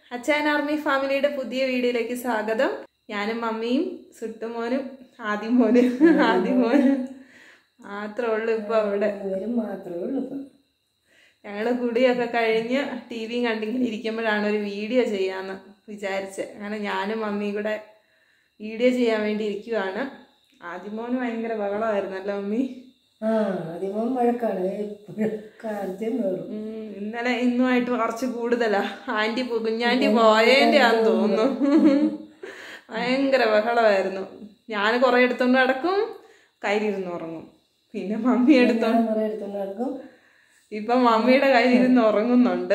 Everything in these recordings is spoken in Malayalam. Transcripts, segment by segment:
അച്ഛൻ ആർമി ഫാമിലിയുടെ പുതിയ വീഡിയോയിലേക്ക് സ്വാഗതം ഞാനും മമ്മിയും സുട്ടുമോനും ആദിമോനും ആദിമോനും മാത്രമേ ഉള്ളൂ ഇപ്പൊ അവിടെ ഇവരും മാത്രമേ ഉള്ളൂ ഇപ്പം ഞങ്ങള് കുടിയൊക്കെ കഴിഞ്ഞ് ടി വിയും കണ്ടിങ്ങനെ ഇരിക്കുമ്പോഴാണ് ഒരു വീഡിയോ ചെയ്യാന്ന് വിചാരിച്ചത് അങ്ങനെ ഞാനും മമ്മിയും കൂടെ വീഡിയോ ചെയ്യാൻ വേണ്ടി ഇരിക്കുവാണ് ആദിമോന് ഭയങ്കര ബഹളമായിരുന്നല്ലോ മമ്മി ആ അധികം വഴക്കാണ് എപ്പോഴും കാലത്തെയും വേറും ഉം, ഇന്നലെ ഇന്നുമായിട്ട് കുറച്ച് കൂടുതലാ ആന്റി പോ- കുഞ്ഞാന്റി പോയേന്റെ ആന്ന് തോന്നുന്നു ഭയങ്കര ബഹളമായിരുന്നു ഞാൻ കുറെ എടുത്തോണ്ട് നടക്കും കയ്യിലിരുന്ന് ഉറങ്ങും പിന്നെ മമ്മി എടുത്തോ ഞാൻ കുറേ എടുത്തോണ്ട് നടക്കും ഇപ്പൊ മമ്മിയുടെ കയ്യിലിരുന്ന് ഉറങ്ങുന്നുണ്ട്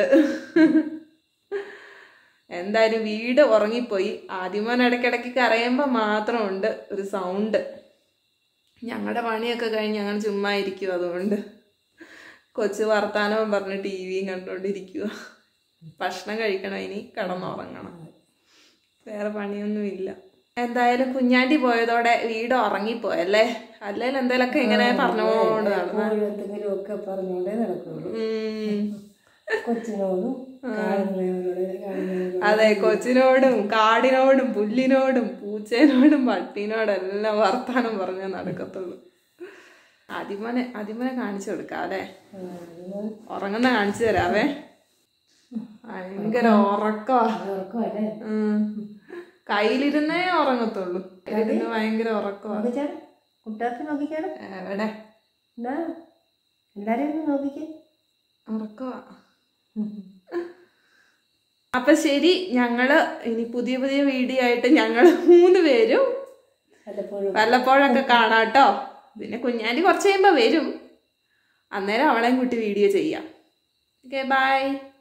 എന്തായാലും വീട് ഉറങ്ങിപ്പോയി ആദ്യമോൻ ഇടയ്ക്കിടയ്ക്ക് കരയുമ്പോൾ മാത്രമുണ്ട് ഒരു സൗണ്ട് ഞങ്ങളുടെ പണിയൊക്കെ കഴിഞ്ഞ് ഞങ്ങൾ ചുമ്മാ ഇരിക്കും അതുകൊണ്ട് കൊച്ചു വർത്താനവും പറഞ്ഞ് ടി വിയും കണ്ടുകൊണ്ടിരിക്കുക ഭക്ഷണം കഴിക്കണം ഇനി കിടന്നുറങ്ങണം വേറെ പണിയൊന്നുമില്ല എന്തായാലും കുഞ്ഞാണ്ടി പോയതോടെ വീട് ഉറങ്ങിപ്പോയല്ലേ അല്ലെങ്കിൽ എന്തെങ്കിലുമൊക്കെ ഇങ്ങനെ പറഞ്ഞുകൊണ്ട് നടന്നു എപ്പോഴും എന്തെങ്കിലും ഒക്കെ പറഞ്ഞുകൊണ്ടേ നടക്കുള്ളൂ ഉം. കൊച്ചിനോടും കാണുന്നവരോട് കാണുന്നവരോട് അതെ കൊച്ചിനോടും കാടിനോടും പുല്ലിനോടും പൂച്ചേനോടും പട്ടീനോടും എല്ലാം വർത്താനം പറഞ്ഞേ നടക്കത്തുള്ളൂ ആദ്യമോനെ ആദ്യമോനെ കാണിച്ചു കൊടുക്കാം അല്ലേ ആ, അതുപോലെ ഉറങ്ങുന്ന കാണിച്ചു തരാവേ ഭയങ്കര ഉറക്കമാ ഉറക്കമല്ലേ ഉം. കയ്യിലിരുന്നേ ഉറങ്ങത്തുള്ളൂ കയ്യിലിരുന്ന് ഭയങ്കര ഉറക്കമാ നോക്കിച്ചാൽ കുട്ടാത്തി നോക്കിക്കാണ് എവിടെ എന്താ എല്ലാരും ഒന്ന് നോക്കിക്കേ ഉറക്കമാ അപ്പൊ ശരി ഞങ്ങള് ഇനി പുതിയ പുതിയ വീഡിയോ ആയിട്ട് ഞങ്ങള് മൂന്ന് പേരും വല്ലപ്പോഴും വല്ലപ്പോഴൊക്കെ കാണാട്ടോ പിന്നെ കുഞ്ഞാലി കുറച്ച് കഴിയുമ്പോൾ വരും അന്നേരം അവളെയും കൂട്ടി വീഡിയോ ചെയ്യാം ഓക്കെ ബൈ